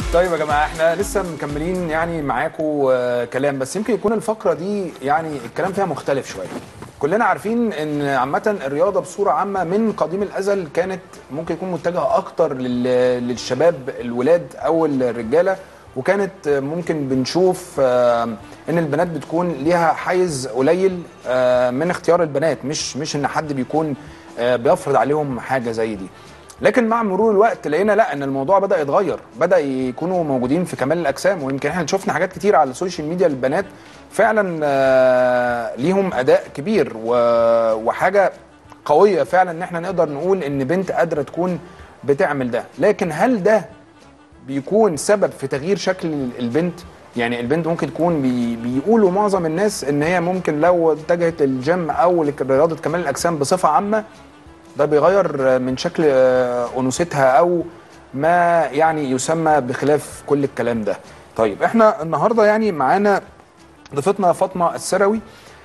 طيب يا جماعه احنا لسه مكملين يعني معاكم آه، كلام بس يمكن يكون الفقره دي يعني الكلام فيها مختلف شويه كلنا عارفين ان عامه الرياضه بصوره عامه من قديم الازل كانت ممكن يكون متجهه اكتر لل- للشباب الولاد او الرجاله وكانت آه، ممكن بنشوف آه، ان البنات بتكون ليها حيز قليل آه، من اختيار البنات مش مش ان حد بيكون آه، بيفرض عليهم حاجه زي دي لكن مع مرور الوقت لقينا لا ان الموضوع بدا يتغير بدا يكونوا موجودين في كمال الاجسام ويمكن احنا شفنا حاجات كتير على السوشيال ميديا للبنات فعلا آه، ليهم اداء كبير و- وحاجه قويه فعلا ان احنا نقدر نقول ان بنت قادره تكون بتعمل ده لكن هل ده بيكون سبب في تغيير شكل البنت يعني البنت ممكن تكون بي بيقولوا معظم الناس ان هي ممكن لو اتجهت للجيم او لرياضه كمال الاجسام بصفه عامه ده بيغير من شكل آه، انوثتها او ما يعني يسمى بخلاف كل الكلام ده طيب احنا النهارده يعني معانا ضيفتنا فاطمه السروي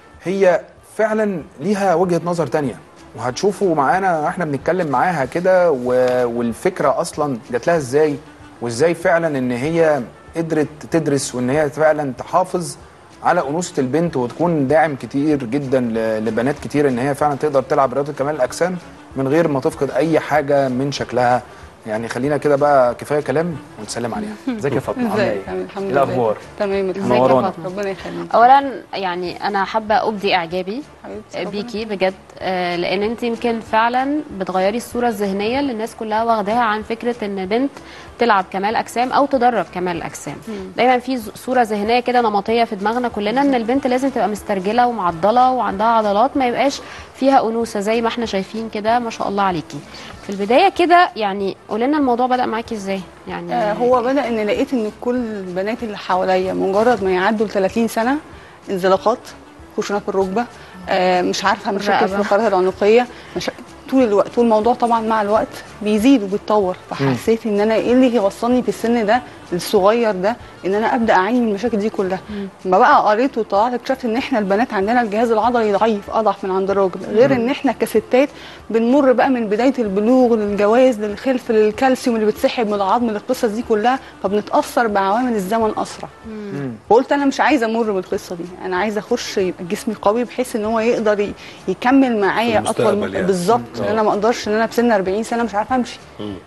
هي فعلا ليها وجهه نظر تانية وهتشوفوا معانا احنا بنتكلم معاها كده و- والفكره اصلا جات لها ازاي وازاي فعلا ان هي قدرت تدرس وان هي فعلا تحافظ على انوثه البنت وتكون داعم كتير جدا ل- لبنات كتير ان هي فعلا تقدر تلعب رياضه كمال الاجسام من غير ما تفقد اي حاجه من شكلها يعني خلينا كده بقى كفايه كلام ونسلم عليها ازيك يا فاطمه عامله ازيك ايه الحمد إيه لله الاخبار تمام الحمد ازيك يا منورانا. فاطمه ربنا يخليك اولا يعني انا حابه ابدي اعجابي حبيبتي ربنا بيكي بجد آه، لان انت يمكن فعلا بتغيري الصوره الذهنيه اللي الناس كلها واخداها عن فكره ان بنت تلعب كمال اجسام او تدرب كمال اجسام دايما في ز- صوره ذهنيه كده نمطيه في دماغنا كلنا ان البنت لازم تبقى مسترجله ومعضله وعندها عضلات ما يبقاش فيها انوثه زي ما احنا شايفين كده ما شاء الله عليكي في البدايه كده يعني قولي لنا الموضوع بدا معاكي ازاي يعني آه هو بدا ان لقيت ان كل البنات اللي حواليا مجرد ما يعدوا ل 30 سنه انزلاقات خشونات في الركبه آه مش عارفه مشاكل في الرقبة. الفقرات العنقيه مش طول الوقت والموضوع طبعا مع الوقت بيزيد وبيتطور فحسيت ان انا ايه اللي يوصلني في السن ده الصغير ده ان انا ابدا اعاني من المشاكل دي كلها ما بقى قريت وطلعت اكتشفت ان احنا البنات عندنا الجهاز العضلي ضعيف اضعف من عند الراجل غير ان احنا كستات بنمر بقى من بدايه البلوغ للجواز للخلف للكالسيوم اللي بتسحب من العظم للقصص دي كلها فبنتاثر بعوامل الزمن اسرع فقلت انا مش عايزه امر بالقصه دي انا عايزه اخش يبقى جسمي قوي بحيث ان هو يقدر ي- يكمل معايا في اطول المستقبل يعني. بالظبط مم. ان انا ما اقدرش ان انا بسن 40 سنه مش عارفه امشي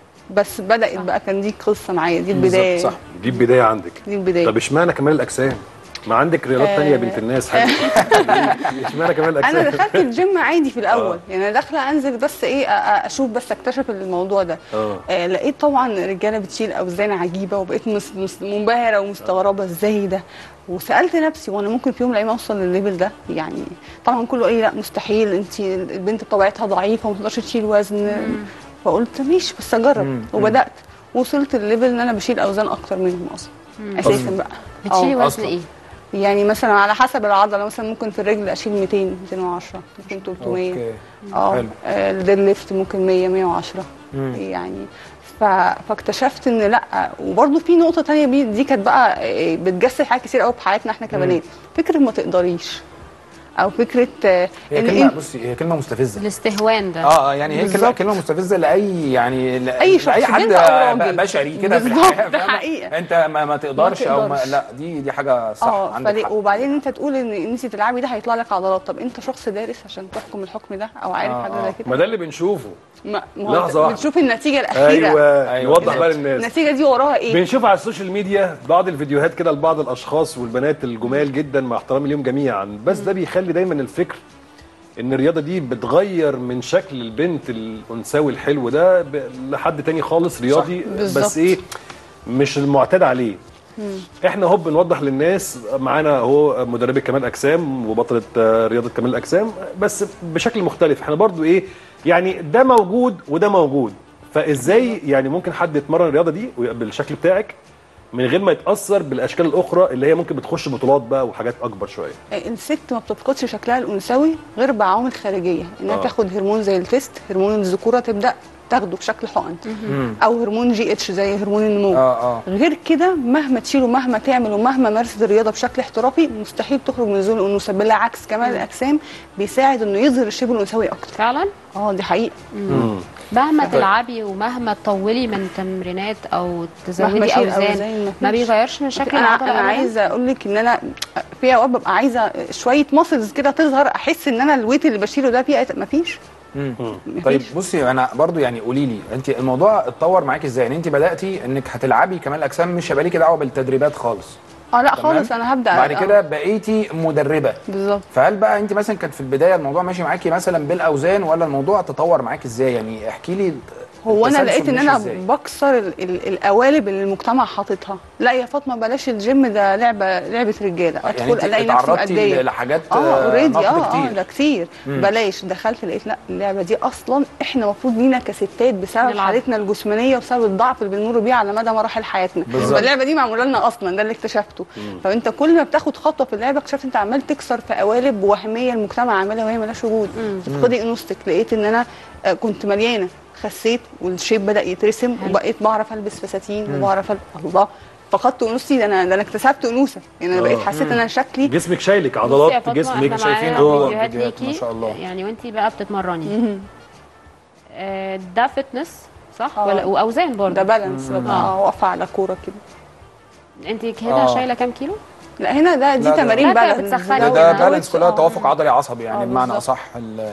بس بدات بقى كان دي قصه معايا دي البدايه صح دي البدايه عندك دي البدايه طب اشمعنى كمال الاجسام ما عندك رياضات تانية يا بنت الناس حاجه اشمعنى كمال الاجسام انا دخلت الجيم عادي في الاول يعني انا داخله انزل بس ايه أ- أ- اشوف بس اكتشف الموضوع ده اه آه لقيت طبعا رجاله بتشيل اوزان عجيبه وبقيت مس- مس- منبهره ومستغربه ازاي ده وسالت نفسي وانا ممكن في يوم من الايام اوصل للليفل ده يعني طبعا كله ايه لا مستحيل انت البنت بطبيعتها ضعيفه وما تقدرش تشيل وزن فقلت ماشي بس اجرب وبدات وصلت للليفل ان انا بشيل اوزان اكتر منهم اصلا اساسا بقى بتشيلي آه. وزن أصلاً. ايه يعني مثلا على حسب العضله مثلا ممكن في الرجل اشيل 200 210 ممكن 300 اوكي اه حلو. آه، الديد ليفت ممكن 100 110 يعني ف... فاكتشفت ان لا وبرده في نقطه تانية بي- دي كانت بقى آه، بتجسد حاجات كتير قوي في حياتنا احنا كبنات فكره ما تقدريش او فكره آه، هي ان كلمه انت بصي هي كلمه مستفزه الاستهوان ده اه اه يعني هي كلمه بالظبط. كلمه مستفزه لاي يعني ل- أي شخص، لاي حد بنت أو راجل. بشري كده في بالظبط، الحياه ده فاهمة؟ حقيقة. انت ما, ما تقدرش او ما تقدرش. لا دي دي حاجه صح اه عندك فليه- حق. وبعدين انت تقول ان ان انت تلعبي ده هيطلع لك عضلات طب انت شخص دارس عشان تحكم الحكم ده او عارف آه، حاجه آه. زي كده ما ده اللي بنشوفه ما ما هو لحظة واحدة. بتشوف النتيجه الاخيره ايوه أيوة، نوضح بقى بالظبط. للناس النتيجه دي وراها ايه بنشوف على السوشيال ميديا بعض الفيديوهات كده لبعض الاشخاص والبنات الجمال جدا مع احترامي ليهم جميعا بس ده بيخلي دايما الفكر ان الرياضه دي بتغير من شكل البنت الانثوي الحلو ده ب- لحد تاني خالص رياضي بالظبط. بس ايه مش المعتاد عليه احنا هوب بنوضح للناس معانا هو مدربه كمال اجسام وبطله آه، رياضه كمال الاجسام بس بشكل مختلف احنا برضو ايه يعني ده موجود وده موجود فازاي يعني ممكن حد يتمرن الرياضه دي بالشكل بتاعك من غير ما يتاثر بالاشكال الاخرى اللي هي ممكن بتخش بطولات بقى وحاجات اكبر شويه الست ما بتفقدش شكلها الانثوي غير بعوامل خارجيه انها آه. تاخد هرمون زي التست هرمون الذكوره تبدا تاخده بشكل حقن او هرمون جي اتش زي هرمون النمو اه اه غير كده مهما تشيله مهما تعمل ومهما مارست الرياضه بشكل احترافي مستحيل تخرج من زون الانوثه بالعكس كمال الاجسام بيساعد انه يظهر الشبه الانثوي اكتر فعلا اه دي حقيقه مهما تلعبي ومهما تطولي من تمرينات او مهما تزودي أشيل اوزان أوزان، ما مفيش. بيغيرش من شكل انا العضله انا أبداً؟ عايزه اقول لك ان انا في اوقات ببقى عايزه شويه ماسلز كده تظهر احس ان انا الويت اللي بشيله ده فيه مفيش مم. مفيش. طيب بصي انا برضو يعني قولي لي انت الموضوع اتطور معاكي ازاي يعني انت بداتي انك هتلعبي كمال اجسام مش هيبقى ليكي دعوه بالتدريبات خالص اه لا تمام؟ خالص انا هبدا بعد آه، كده بقيتي مدربه بالظبط فهل بقى انت مثلا كانت في البدايه الموضوع ماشي معاكي مثلا بالاوزان ولا الموضوع تطور معاكي ازاي يعني احكي لي هو انا التسلسل لقيت ان ماشي انا إزاي؟ بكسر ال ال القوالب اللي المجتمع حاططها لا يا فاطمه بلاش الجيم ده لعبه لعبه رجاله يعني ادخل انت الاقي نفسي اتعرضتي مأدية لحاجات اه اوريدي نقد اه اه كتير ده كتير بلاش دخلت لقيت لا اللعبه دي اصلا احنا المفروض لينا كستات بسبب نلعب. حالتنا الجسمانيه وبسبب الضعف اللي بنمر بيه على مدى مراحل حياتنا بالظبط. فاللعبه دي معموله لنا اصلا ده اللي اكتشفته فانت كل ما بتاخد خطوه في اللعبه اكتشفت انت عمال تكسر في قوالب وهميه المجتمع عاملها وهي مالهاش وجود تفقدي انوثتك لقيت ان انا آه، كنت مليانه خسيت والشيب بدا يترسم حلو. وبقيت بعرف البس فساتين وبعرف أل- الله فقدت انوثتي ده انا ده انا اكتسبت انوثه يعني انا آه. بقيت حسيت ان انا شكلي جسمك شايلك بصي يا عضلات فاطمة، جسمك احنا شايفين معانا جوه فيديوهات فيديوهات ما ليكي شاء الله. يعني وانت بقى بتتمرني آه، ده فتنس صح آه. ولا واوزان ده برضه بالانس ببقى واقفه على كوره كده انت كده آه. شايله كام كيلو لا هنا ده دي لا، ده- تمارين لا، ده بالانس بتسخني. ده, لو ده إنها بالانس كلها آه. توافق عضلي عصبي يعني آه، بمعنى بالظبط. اصح ال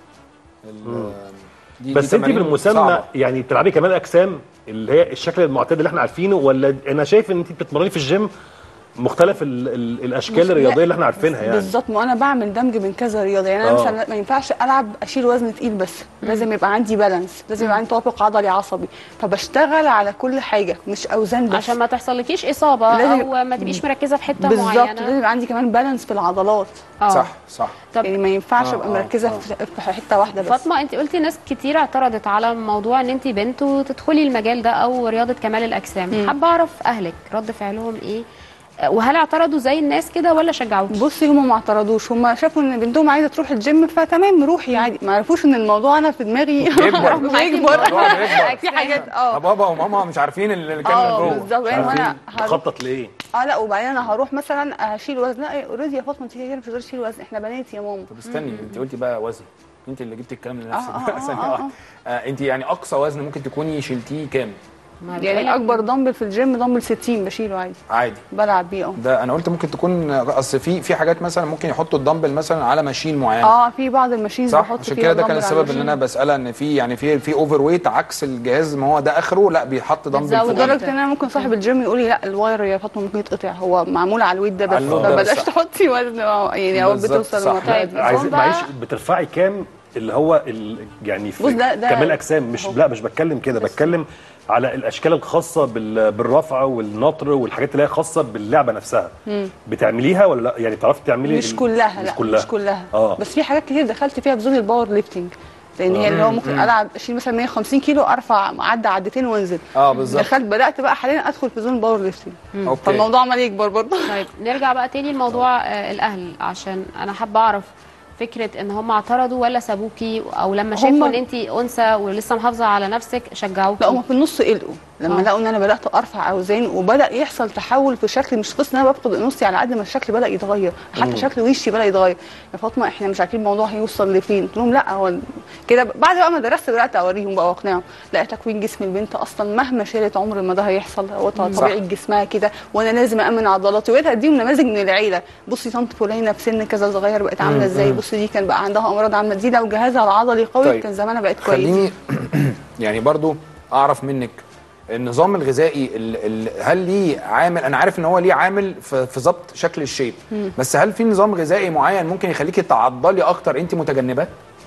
ال دي بس دي انت تمارين بالمسمى صعبة. يعني بتلعبي كمال اجسام اللي هي الشكل المعتاد اللي احنا عارفينه ولا انا شايف ان انت بتتمرني في الجيم مختلف ال ال الاشكال بص، الرياضيه لا، اللي احنا عارفينها يعني بالظبط ما انا بعمل دمج بين كذا رياضه يعني انا آه. مثلا ما ينفعش العب اشيل وزن تقيل بس لازم يبقى عندي بالانس لازم يبقى عندي توافق عضلي عصبي فبشتغل على كل حاجه مش اوزان بس عشان ما تحصلكيش اصابه لازم- او ما تبقيش مركزه في حته بالظبط لازم معينه يبقى عندي كمان بالانس في العضلات آه. صح صح طب يعني ما ينفعش آه، ابقى آه، مركزه آه. في في حته واحده بس فاطمه انت قلتي ناس كتير اعترضت على موضوع ان انت بنت وتدخلي المجال ده او رياضه كمال الاجسام حابه اعرف اهلك رد فعلهم ايه آه، وهل اعترضوا زي الناس كده ولا شجعوكي بصي هم ما اعترضوش هم شافوا ان بنتهم عايزه تروح الجيم فتمام روحي عادي ما عرفوش ان الموضوع انا في دماغي بيكبر. بيكبر الموضوع بيكبر. في حاجات اه بابا وماما مش عارفين اللي كان اه جوه بالظبط يعني وانا هروح تخطط لايه اه لا وبعدين انا هروح مثلا هشيل وزن لا اوريدي يا فاطمه انت كده مش هتقدري تشيلي وزن احنا بنات يا ماما طب استني انت قلتي بقى وزن انت اللي جبتي الكلام لنفسك آه، آه، آه، ثانية آه، واحدة. آه، انت يعني اقصى وزن ممكن تكوني شلتيه كام ما يعني بقولك- اكبر دمبل في الجيم دمبل 60 بشيله عادي عادي بلعب بيه اه ده انا قلت ممكن تكون اصل في في حاجات مثلا ممكن يحطوا الدمبل مثلا على ماشين معينه اه في بعض الماشينز صح بحط عشان فيها كده ده كان دمبل على السبب اللي الماشين. انا بسالها ان في يعني في في اوفر ويت عكس الجهاز ما هو ده اخره لا بيحط دمبل بتزود فوق. لدرجه ان انا ممكن صاحب الجيم يقول لي لا الواير يا فاطمه ممكن يتقطع هو معمول على الويت ده بس على اللود ده بس، فبلاش صح. تحطي وزن آه، يعني او بالظبط، بتوصل صح. للمرحله طيب. دي عايز بقى- معلش بترفعي كام اللي هو ال يعني في بص ده- ده- كمال اجسام مش أهو. لا مش بتكلم كده بتكلم على الاشكال الخاصه بال- بالرفع والنطر والحاجات اللي هي خاصه باللعبه نفسها بتعمليها ولا لا يعني بتعرفي تعملي مش ال- كلها مش لا كلها مش كلها اه بس في حاجات كتير دخلت فيها بزون الباور ليفتنج لان هي اللي هو ممكن العب اشيل مثلا 150 كيلو ارفع عدى عدتين وانزل اه بالظبط دخلت بدات بقى حاليا ادخل في زون الباور ليفتنج اوكي فالموضوع عمال يكبر برضه طيب نرجع بقى تاني لموضوع آه، الاهل عشان انا حابه اعرف فكره ان هم اعترضوا ولا سابوكي او لما شافوا هم- ان انت انثى ولسه محافظه على نفسك شجعوكي لا هم في النص قلقوا لما آه. لقوا ان انا بدات ارفع اوزان وبدا يحصل تحول في شكلي مش قصه ان انا بفقد انوثتي على قد ما الشكل بدا يتغير حتى شكل وشي بدا يتغير يا فاطمه احنا مش عارفين الموضوع هيوصل لفين قلت لهم لا هو كده بعد بقى ما درست بدات اوريهم بقى واقنعهم لا تكوين جسم البنت اصلا مهما شالت عمر ما ده هيحصل هو طبيعه جسمها كده وانا لازم امن عضلاتي وبقيت اديهم نماذج من العيله بصي طنط فلانه في سن كذا صغير بقت عامله ازاي بصي دي كان بقى عندها امراض عامله دي لو جهازها العضلي قوي طيب. كان زمانها بقت كويس خليني يعني برضو اعرف منك النظام الغذائي ال ال هل ليه عامل انا عارف ان هو ليه عامل في في ضبط شكل الشيب بس هل في نظام غذائي معين ممكن يخليكي تعضلي اكتر انت متجنباه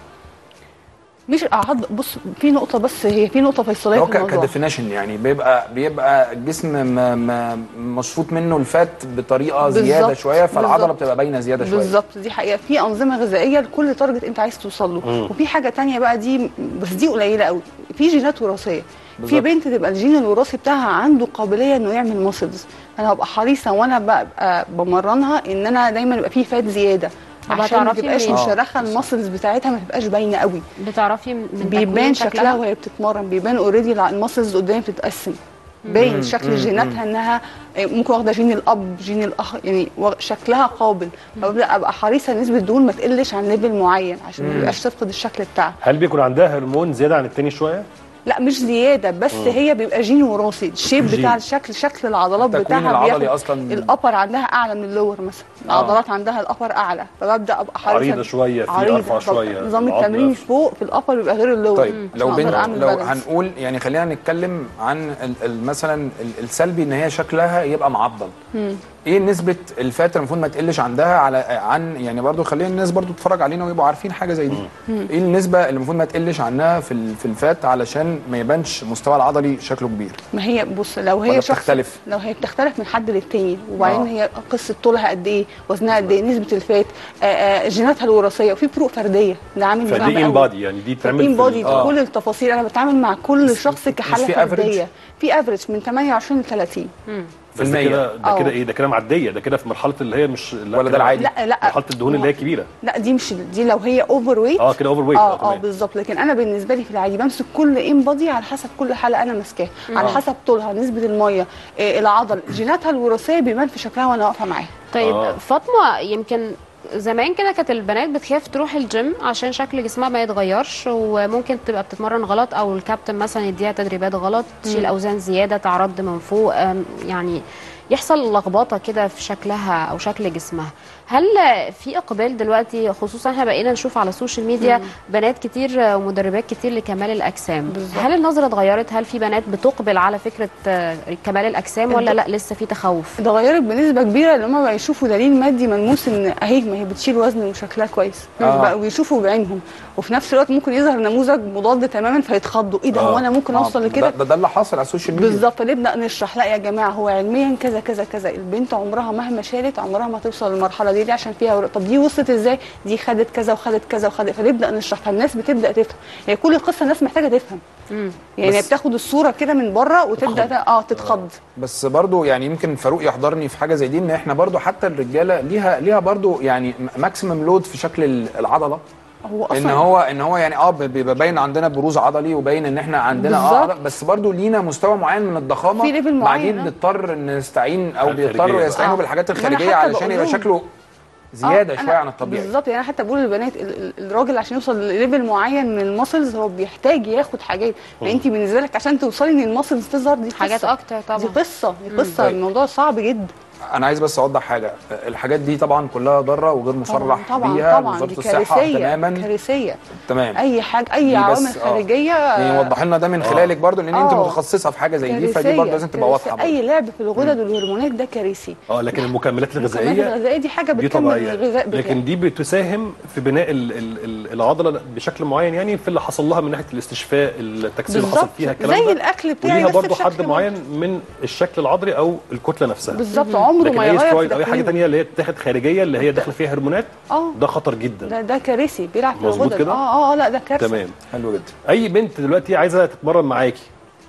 مش اعض بص في نقطه بس هي في نقطه فيصليه هو في الموضوع كديفينيشن يعني بيبقى بيبقى الجسم م- م- مشفوط منه الفات بطريقه زياده بالظبط، شويه فالعضله بالظبط. بتبقى باينه زياده شويه بالظبط دي حقيقه في انظمه غذائيه لكل تارجت انت عايز توصل له وفي حاجه تانية بقى دي بس دي قليله قوي في جينات وراثيه في بالظبط. بنت تبقى الجين الوراثي بتاعها عنده قابليه انه يعمل ماسلز انا هبقى حريصه وانا ببقى بمرنها ان انا دايما يبقى في فات زياده طب عشان ما هتعرفي تبقاش منين؟ مشرخه المسلز بتاعتها ما تبقاش باينه قوي بتعرفي من تكوين بيبان شكلها وهي بتتمرن بيبان اوريدي المسلز قدامي بتتقسم باين شكل جيناتها انها ممكن واخده جين الاب جين الاخ يعني واخ- شكلها قابل فببدا ابقى حريصه نسبه دهون ما تقلش عن ليفل معين عشان ما يبقاش تفقد الشكل بتاعها هل بيكون عندها هرمون زياده عن التاني شويه؟ لا مش زياده بس هي بيبقى جين وراثي الشيب جين. بتاع الشكل شكل العضلات التكوين بتاعها العضلي بياخد أصلاً. الابر عندها اعلى من اللور مثلا العضلات عندها الابر اعلى فببدا ابقى حريصه عريضة شوية، في عريضة. أرفع طب شوية، نظام العضلة التمرين في- فوق في الابر بيبقى غير اللور طيب عشان لو أقدر بين أعمل لو بالانس. هنقول يعني خلينا نتكلم عن ال- ال- مثلا ال- السلبي ان هي شكلها يبقى معضل ايه نسبه الفات اللي المفروض ما تقلش عندها على عن يعني برضو خلينا الناس برضو تتفرج علينا ويبقوا عارفين حاجه زي دي ايه النسبه اللي المفروض ما تقلش عنها في ال- في الفات علشان ما يبانش المستوى العضلي شكله كبير ما هي بص لو ولا هي شخص بتختلف؟ لو هي بتختلف من حد للتاني وبعدين آه. هي قصه طولها قد ايه وزنها قد ايه نسبه الفات آه، آه، جيناتها الوراثيه وفي فروق فرديه ده عامل فدي مهم ان قوي. بادي يعني دي بتعمل ان في بودي ال- آه. كل التفاصيل انا بتعامل مع كل شخص كحاله في فرديه average؟ في افريج من 28 ل 30 في بس ده المية. كده ده آه. كده ايه ده كده معديه ده كده في مرحله اللي هي مش لا ولا ده كده- العادي؟ لا لا مرحله الدهون اللي هي كبيره لا دي مش دي لو هي اوفر ويت اه كده اوفر ويت اه اه تمام. بالظبط لكن انا بالنسبه لي في العادي بمسك كل ان بادي على حسب كل حاله انا ماسكاها على حسب طولها نسبه الميه آه العضل جيناتها الوراثيه بيبان في شكلها وانا واقفه معاها طيب آه. فاطمه يمكن زمان كده كانت البنات بتخاف تروح الجيم عشان شكل جسمها ما يتغيرش وممكن تبقى بتتمرن غلط او الكابتن مثلا يديها تدريبات غلط تشيل اوزان زياده تعرض من فوق أم، يعني يحصل لخبطه كده في شكلها او شكل جسمها هل في اقبال دلوقتي خصوصا احنا بقينا نشوف على السوشيال ميديا بنات كتير ومدربات كتير لكمال الاجسام بالظبط. هل النظره اتغيرت هل في بنات بتقبل على فكره آه، كمال الاجسام ولا لا لسه في تخوف اتغيرت بنسبه كبيره لما بقى يشوفوا دليل مادي ملموس ان اهي ما هي بتشيل وزن وشكلها كويس آه. بقوا بيشوفوا بعينهم وفي نفس الوقت ممكن يظهر نموذج مضاد تماما فيتخضوا ايه ده آه. على انا ممكن آه، اوصل ده, لكده ده, ده اللي حاصل على السوشيال ميديا بالظبط نبدا نشرح لا يا جماعه هو علميا كذا كذا كذا البنت عمرها مهما شالت عمرها ما توصل للمرحله دي, دي عشان فيها ورق. طب دي وصلت ازاي دي خدت كذا وخدت كذا وخدت فنبدا نشرح فالناس بتبدا تفهم هي كل القصه الناس محتاجه تفهم يعني هي بس- بتاخد الصوره كده من بره وتبدا تتخض. اه تتخض بس برضو يعني يمكن فاروق يحضرني في حاجه زي دي ان احنا برضو حتى الرجاله ليها ليها برضو يعني ماكسيمم لود في شكل ال- العضله هو اصلا ان هو ان هو يعني اه بيبقى باين عندنا بروز عضلي وباين ان احنا عندنا اه بالظبط. عضل بس برضو لينا مستوى معين من الضخامه في ليفل معين، بعدين آه. نضطر نستعين او الخارجية بيضطروا بقى. يستعينوا آه. بالحاجات وأنا الخارجيه حتى علشان بقول يبقى لهم- شكله آه، زياده أنا- شويه عن الطبيعي بالظبط يعني أنا حتى بقول للبنات ال- ال- الراجل عشان يوصل لليفل معين من الماسلز هو بيحتاج ياخد حاجات يعني انت بالنسبه لك عشان توصلي ان الماسلز تظهر دي حاجات قصة. اكتر طبعا دي قصه دي قصه طيب. الموضوع صعب جدا انا عايز بس اوضح حاجه الحاجات دي طبعا كلها ضاره وغير مصرح طبعا بيها طبعا وزاره دي الصحه كارثيه تماما كارثيه تمام اي حاجه اي دي عوامل بس- آه. خارجيه يعني وضح لنا ده من خلالك برضو لان انت آه. متخصصه في حاجه زي دي فدي كارثية، برضو لازم تبقى كارثية. واضحه اي برضو. لعب في الغدد والهرمونات ده كارثي اه لكن المكملات الكمالات الغذائيه الغذائيه دي حاجه دي بتكمل طبيعيه الغذاء بتاعك لكن دي بتساهم في بناء ال- ال- ال- العضله بشكل معين يعني في اللي حصل لها من ناحيه الاستشفاء التكسير اللي حصل بالظبط فيها الكلام زي ده الاكل بتاعي وليها بس برضه بشكل حد برضه. معين من الشكل العضلي او الكتله نفسها بالظبط عمره لكن ما اي يغير سترويد في او اي حاجه تكوينه. ثانيه اللي هي بتاخد خارجيه اللي هي داخله فيها هرمونات اه ده خطر جدا ده ده كارثي بيلعب في مظبوط الغدد كده؟ اه اه لا ده كارثه تمام حلو جدا اي بنت دلوقتي عايزه تتمرن معاكي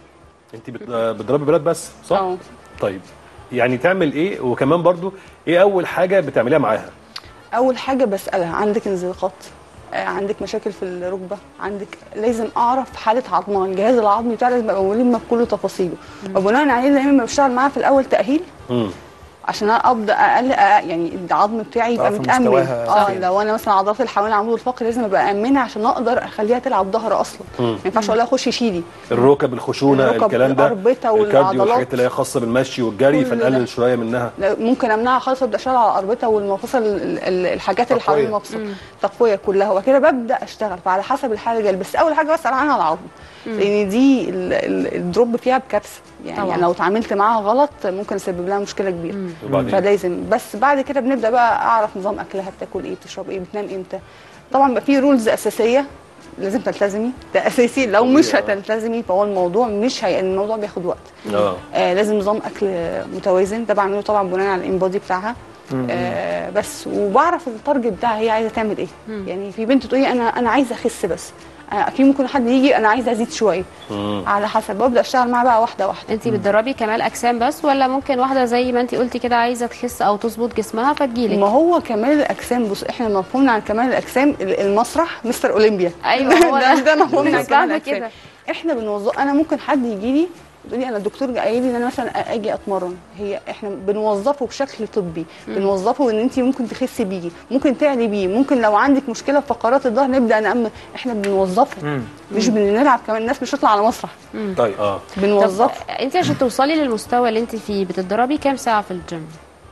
انت بت- بتضربي بنات بس صح اه طيب يعني تعمل ايه وكمان برضو ايه اول حاجه بتعمليها معاها اول حاجه بسالها عندك انزلاقات آه، عندك مشاكل في الركبه عندك لازم اعرف حاله عظمها الجهاز العظمي بتاعها لازم ابقى ملم بكل تفاصيله وبناء عليه دايما بشتغل معاها في الاول تاهيل امم عشان أنا ابدا اقل يعني العظم بتاعي يبقى تعرف متامن مستواها اه فين. لو انا مثلا عضلات اللي حوالين العمود الفقري لازم ابقى امنها عشان اقدر اخليها تلعب ظهر اصلا ما ينفعش اقول لها خشي شيلي الركب الخشونه الركب الكلام ده والأربطة الكارديو والعضلات. والحاجات اللي هي خاصه بالمشي والجري كل ده. فنقلل شويه منها لا، ممكن امنعها خالص وابدا اشتغل على الاربطه والمفاصل ال- ال- الحاجات اللي حوالين تقوية. المفصل تقويه كلها وبعد كده ببدا اشتغل فعلى حسب الحاله الجايه بس اول حاجه بسال عنها العظم لان دي ال- ال- الدروب فيها بكارثه يعني طبعا. أنا لو اتعاملت معاها غلط ممكن اسبب لها مشكله كبيره وبعدين؟ فلازم بس بعد كده بنبدا بقى اعرف نظام اكلها بتاكل ايه بتشرب ايه بتنام امتى طبعا بقى في رولز اساسيه لازم تلتزمي ده اساسي لو مش طبيعي. هتلتزمي فهو الموضوع مش هي الموضوع بياخد وقت اه آه لازم نظام اكل متوازن ده بعمله طبعا بناء على الانبادي بتاعها آه بس وبعرف التارجت بتاعها هي عايزه تعمل ايه يعني في بنت تقول لي انا انا عايزه اخس بس أنا اكيد ممكن حد يجي انا عايزه ازيد شويه على حسب ببدا اشتغل معاه بقى واحده واحده انت بتدربي كمال اجسام بس ولا ممكن واحده زي ما انت قلتي كده عايزه تخس او تظبط جسمها فتجيلك ما هو كمال الاجسام بص احنا مفهومنا عن كمال الاجسام ال- المسرح مستر اولمبيا أيوة، هو ده, ده. ده مفهومنا عن الناس كمال فاهمة الاجسام كده. احنا بنوظف انا ممكن حد يجي لي يقول لي انا الدكتور قايل لي ان انا مثلا اجي اتمرن هي احنا بنوظفه بشكل طبي بنوظفه ان انت ممكن تخسي بيه ممكن تعلي بيه ممكن لو عندك مشكله في فقرات الظهر نبدا نامن احنا بنوظفه مش بنلعب كمان الناس مش بتطلع على مسرح طيب اه بنوظفه طب انت عشان توصلي للمستوى اللي انت فيه بتتدربي كام ساعه في الجيم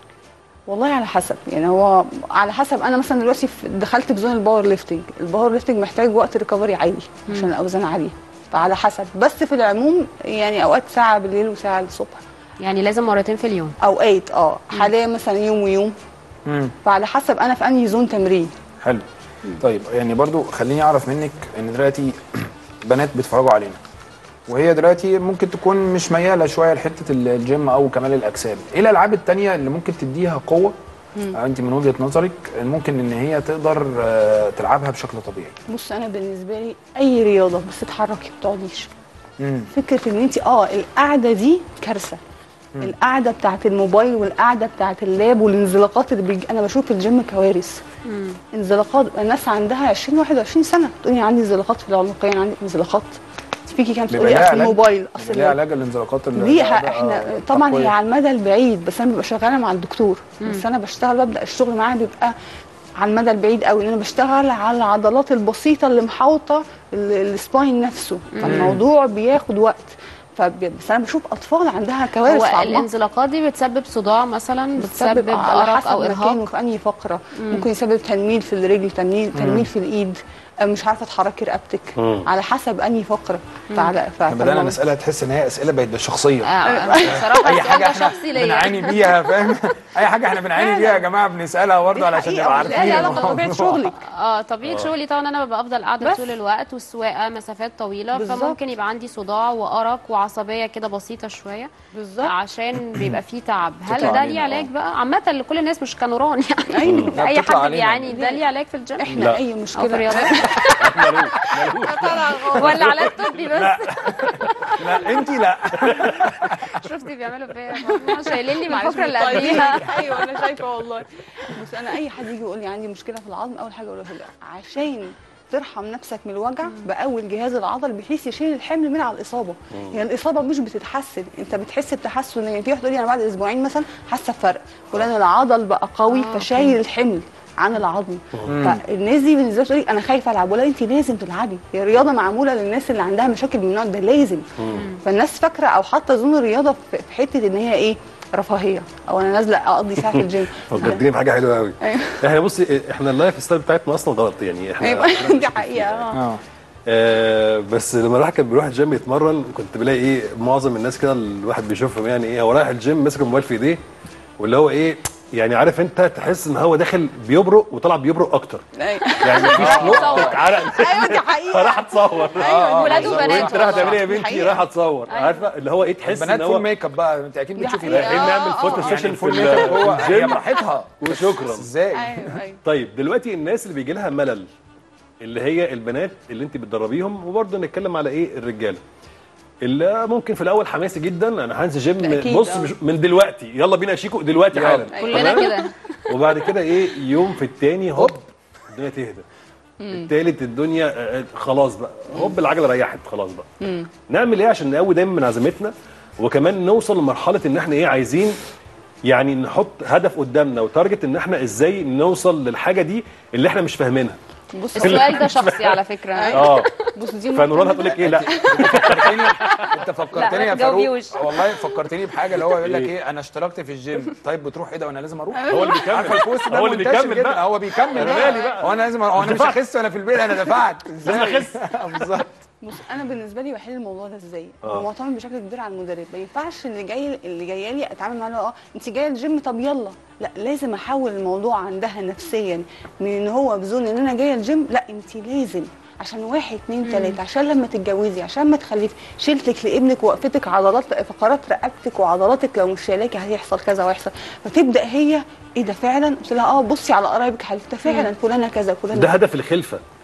والله على حسب يعني هو على حسب انا مثلا دلوقتي في- دخلت في زون الباور ليفتنج الباور ليفتنج محتاج وقت ريكفري عالي عشان الاوزان عاليه فعلى حسب بس في العموم يعني اوقات ساعه بالليل وساعه الصبح يعني لازم مرتين في اليوم اوقات اه حاليا مثلا يوم ويوم مم. فعلى حسب انا في انهي زون تمرين حلو طيب يعني برضو خليني اعرف منك ان دلوقتي بنات بيتفرجوا علينا وهي دلوقتي ممكن تكون مش مياله شويه لحته ال- الجيم او كمال الاجسام ايه الالعاب التانية اللي ممكن تديها قوه أو انت من وجهه نظرك ممكن ان هي تقدر آه، تلعبها بشكل طبيعي بص انا بالنسبه لي اي رياضه بس تتحركي ما تقعديش مم. فكره ان انت اه القعده دي كارثه القعده بتاعت الموبايل والقعده بتاعت اللاب والانزلاقات اللي بيجي انا بشوف في الجيم كوارث انزلاقات الناس عندها 20 21 سنه تقولي عندي انزلاقات في العنقيه أنا عندي انزلاقات فيكي كام بيبقى تقولي ليها اصل علاج؟ الموبايل بيبقى اصل ليها علاج الانزلاقات اللي ليها ده- احنا آه، طبعا هي تقوية. على المدى البعيد بس انا ببقى شغاله مع الدكتور بس انا بشتغل ببدا الشغل معاه بيبقى على المدى البعيد قوي ان انا بشتغل على العضلات البسيطه اللي محاوطه ال- السباين نفسه فالموضوع بياخد وقت فب- بس انا بشوف اطفال عندها كوارث هو في عظمها. الانزلاقات دي بتسبب صداع مثلا بتسبب بتسبب على ارق حسب او مكانه ارهاق في انهي فقره ممكن يسبب تنميل في الرجل تنميل تنميل في الايد أه، مش عارفه تحركي رقبتك مم. على حسب انهي فقره فعلى ف- احنا بدانا فالموضوع- نسالها تحس ان هي اسئله بقت بالشخصيه آه، بصراحه اي السؤال حاجه ده احنا شخصي ليا بنعاني بيها فاهم اي حاجه احنا بنعاني بيها يا جماعه بنسالها برضه دي علشان حقيقة نبقى وبتلاقي عارفين علاقة بطبيعة الموضوع. شغلك اه طبيعه شغلي طبعا انا ببقى افضل قاعده بس. طول الوقت والسواقه مسافات طويله بالظبط. فممكن يبقى عندي صداع وارق وعصبيه كده بسيطه شويه بالظبط عشان بيبقى فيه تعب هل بتطلع ده علينا، ليه علاج آه. بقى عامه لكل الناس مش كنوران يعني ايوه لا، اي بتطلع حد علينا. بيعاني ده ليه علاج في الجيم احنا لا. اي او في مشكله الرياضه ملوش ملوش ولا علاج طبي بس لا انت لا شفتي بيعملوا فيا هم شايلين لي من معلش الفقره اللي طيب. قبليها ايوه انا شايفه والله بس انا اي حد يجي يقول لي عندي مشكله في العظم اول حاجه اقول له لا عشان ترحم نفسك من الوجع بقوي الجهاز العضلي بحيث يشيل الحمل من على الاصابه هي يعني الاصابه مش بتتحسن انت بتحس بتحسن يعني في واحد يقول لي انا بعد اسبوعين مثلا حاسه بفرق فلان العضل بقى قوي آه، فشايل الحمل عن العظم فالناس دي بالنسبه لي تقول لي انا خايفه العب ولا انت لازم تلعبي هي رياضه معموله للناس اللي عندها مشاكل من النوع ده لازم فالناس فاكره او حاطه زون الرياضه في في حته ان هي ايه رفاهيه او انا نازله اقضي ساعه في الجيم فكرتني بحاجه حلوه قوي أيوة. احنا بصي احنا اللايف ستايل بتاعتنا اصلا غلط يعني احنا ايوه دي حقيقه آه. اه آه بس لما الواحد كان بيروح الجيم يتمرن كنت بلاقي ايه معظم الناس كده الواحد بيشوفهم يعني ايه هو رايح الجيم ماسك الموبايل في ايديه واللي هو ايه يعني عارف انت تحس ان هو داخل بيبرق وطلع بيبرق اكتر أيوة. يعني مفيش نقطه عرق ايوه دي حقيقه فراح تصور ايوه ولاد دي وبنات وانت رايحه تعملي ايه يا دي بنتي حقيقة. رايحه تصور عارفه اللي هو ايه تحس البنات ان فول هو ميك اب بقى انت اكيد دي بتشوفي حقيقة. ده رايحين نعمل آه، فوتو آه. سيشن يعني في الفول ميك اب هو هي الجيم براحتها وشكرا ازاي ايوه ايوه طيب دلوقتي الناس اللي بيجي لها ملل اللي هي البنات اللي انت بتدربيهم وبرضه نتكلم على ايه الرجاله اللي ممكن في الاول حماسي جدا انا هنزل جيم أكيد، بص آه. مش من دلوقتي يلا بينا يا شيكو دلوقتي يلا. حالا كلنا تمام؟ كده وبعد كده ايه يوم في التاني هوب الدنيا تهدى التالت الدنيا آه، خلاص بقى هوب العجله ريحت خلاص بقى نعمل ايه عشان نقوي دايما من عزيمتنا وكمان نوصل لمرحله ان احنا ايه عايزين يعني نحط هدف قدامنا وتارجت ان احنا ازاي نوصل للحاجه دي اللي احنا مش فاهمينها بص السؤال ده شخصي على فكره اه بص دي فنوران هتقول لك ايه لا فكرتني انت فكرتني لا، يا ما تجاوبيوش. فاروق والله فكرتني بحاجه اللي هو يقول لك إيه؟ ايه انا اشتركت في الجيم طيب بتروح ايه ده وانا لازم اروح هو اللي بيكمل عارف البوست ده هو اللي منتشر بيكمل جدا. بقى هو بيكمل أنا بقى مالي بقى. هو انا لازم هو انا مش دفعت. هخس وانا في البيت انا دفعت ازاي لازم أخس. بالظبط بص انا بالنسبه لي بحل الموضوع ده ازاي آه. هو معتمد بشكل كبير على المدرب ما ينفعش اللي جاي اللي جايه لي اتعامل معاه اللي هو اه انت جايه الجيم طب يلا لا لازم احول الموضوع عندها نفسيا من ان هو بزون ان انا جايه الجيم لا انت لازم عشان واحد اتنين تلاته عشان لما تتجوزي عشان ما تخلفي شيلتك لابنك وقفتك عضلات فقرات رقبتك وعضلاتك لو مش شايلاكي هيحصل كذا ويحصل فتبدا هي ايه ده فعلا قلت لها اه بصي على قرايبك حبيبتي فعلا فلانه كذا فلانه ده هدف الخلفه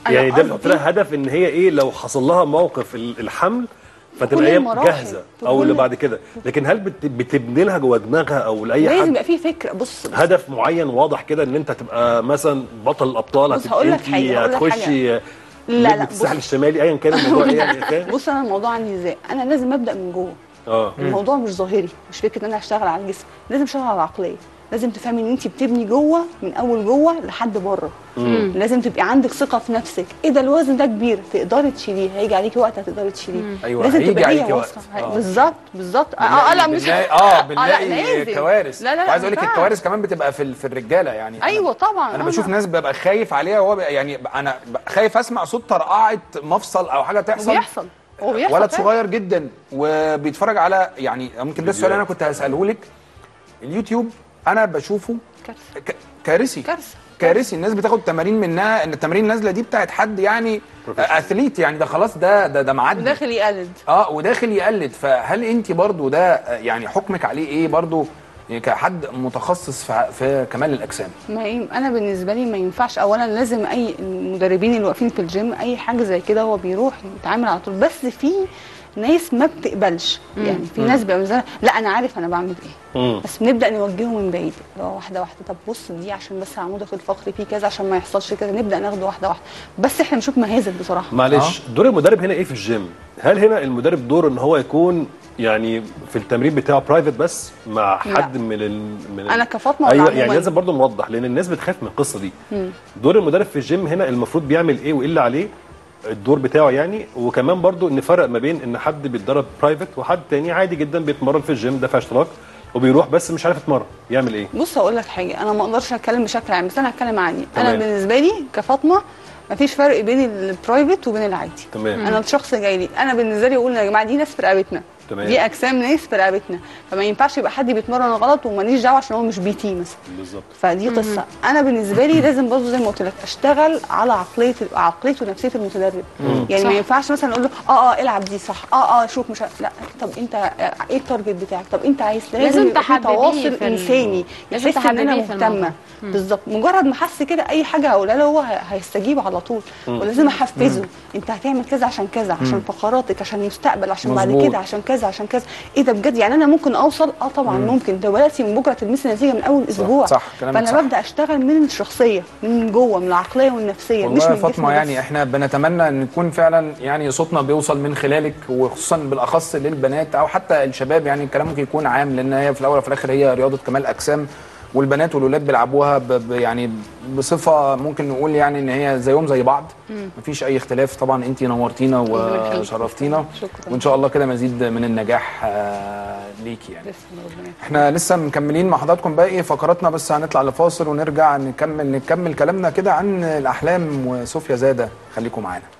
أنا يعني ده قصدي- بتحط لها هدف ان هي ايه لو حصل لها موقف ال- الحمل كل فتبقى هي المراحل. جاهزه او كل- اللي بعد كده لكن هل بت- بتبني لها جوه دماغها او لاي لازم حد يبقى في فكره بص بص هدف معين واضح كده ان انت تبقى مثلا بطل الابطال بص، هقول لك انت حاجة، هقول لك هتخشي لا، لا، نجمة الساحل بص. الشمالي ايا كان الموضوع ايه يعني فاهم؟ بص انا الموضوع عندي ازاي انا لازم ابدا من جوه اه الموضوع مش ظاهري مش فكره ان انا هشتغل على الجسم لازم اشتغل على العقليه لازم تفهمي ان انت بتبني جوه من اول جوه لحد بره لازم تبقي عندك ثقه في نفسك ايه ده الوزن ده كبير تقدري تشيليه هيجي عليكي وقت هتقدري تشيليه أيوة، لازم هيجي تبقى هي عليكي وقت. واثقه آه. بالظبط بالظبط اه آه، لا مش بنلاقي اه لا، بنلاقي لازم. كوارث لا لا لا وعايز اقول لك ما ينفعش. الكوارث كمان بتبقى في ال- في الرجاله يعني أنا- ايوه طبعا انا بشوف ناس ببقى خايف عليها وهو بقى- يعني انا ب- خايف اسمع صوت طرقعه مفصل او حاجه تحصل وبيحصل هو بيحصل ولد فعلا. صغير جدا وبيتفرج على يعني ممكن ده السؤال اللي انا كنت هساله لك اليوتيوب انا بشوفه كارثة. ك- كارثي كارثة. كارثي الناس بتاخد تمارين منها ان التمارين النازله دي بتاعت حد يعني اثليت يعني ده خلاص ده ده ده معدي وداخل يقلد اه وداخل يقلد فهل انت برضو ده آه، يعني حكمك عليه ايه برضو يعني كحد متخصص في, في كمال الاجسام ما ي- انا بالنسبه لي ما ينفعش اولا لازم اي المدربين اللي واقفين في الجيم اي حاجه زي كده هو بيروح يتعامل على طول بس في ناس ما بتقبلش يعني في ناس بيبقى مثلا لا انا عارف انا بعمل ايه مم. بس بنبدا نوجهه من بعيد اللي هو واحده واحده طب بص دي عشان بس عمودك الفقري فيه كذا عشان ما يحصلش كذا نبدا ناخده واحده واحده بس احنا بنشوف مهازل بصراحه معلش دور المدرب هنا ايه في الجيم؟ هل هنا المدرب دوره ان هو يكون يعني في التمرين بتاعه برايفت بس مع لا. حد من ال من ال- أنا كفاطمة ولا ايوه عموماً؟ يعني لازم برضه نوضح لان الناس بتخاف من القصه دي دور المدرب في الجيم هنا المفروض بيعمل ايه وايه اللي عليه الدور بتاعه يعني وكمان برضه نفرق ما بين ان حد بيتدرب برايفت وحد تاني عادي جدا بيتمرن في الجيم دافع اشتراك وبيروح بس مش عارف يتمرن يعمل ايه؟ بص هقول لك حاجه انا ما اقدرش اتكلم بشكل عام بس انا هتكلم عني انا تمام. بالنسبه لي كفاطمه ما فيش فرق بين البرايفت وبين العادي تمام. انا الشخص جاي لي انا بالنسبه لي اقول يا جماعه دي ناس في رقبتنا تمام. دي اجسام ناس في رقبتنا فما ينفعش يبقى حد بيتمرن غلط وماليش دعوه عشان هو مش بي تي مثلا بالظبط فدي قصه انا بالنسبه لي لازم برضه زي ما قلت لك اشتغل على عقليه عقليه ونفسيه المتدرب يعني ما صح. ينفعش مثلا اقول له اه اه العب دي صح اه اه شوف مش ع- لا طب انت آه، ايه التارجت بتاعك طب انت عايز لازم يبقى في تحببيه تواصل في ال- انساني لازم يحس ان انا تحببيه في الموضوع. مهتمه بالظبط مجرد ما حس كده اي حاجه هقولها له هو ه- هيستجيب على طول ولازم احفزه انت هتعمل كذا عشان كذا عشان فقراتك عشان المستقبل عشان بعد مظبوط. كده عشان كذا عشان كذا ايه ده بجد يعني انا ممكن اوصل اه طبعا ممكن دلوقتي من بكره تلمسي نتيجه من اول اسبوع صح، كلامك فانا صح. ببدا اشتغل من الشخصيه من جوه من العقليه والنفسيه مش والله من يا الجسم فاطمه بس. يعني احنا بنتمنى ان يكون فعلا يعني صوتنا بيوصل من خلالك وخصوصا بالاخص للبنات او حتى الشباب يعني الكلام ممكن يكون عام لان هي في الاول وفي الاخر هي رياضه كمال اجسام والبنات والولاد بيلعبوها ب ب يعني بصفه ممكن نقول يعني ان هي زيهم زي بعض مفيش اي اختلاف طبعا انت نورتينا ربنا يخليك. وشرفتينا شكراً. وان شاء الله كده مزيد من النجاح آه، ليكي يعني تسلم ربنا يخليك. احنا لسه مكملين مع حضراتكم باقي فقراتنا بس هنطلع لفاصل ونرجع نكمل نكمل كلامنا كده عن الاحلام وصوفيا زاده خليكم معانا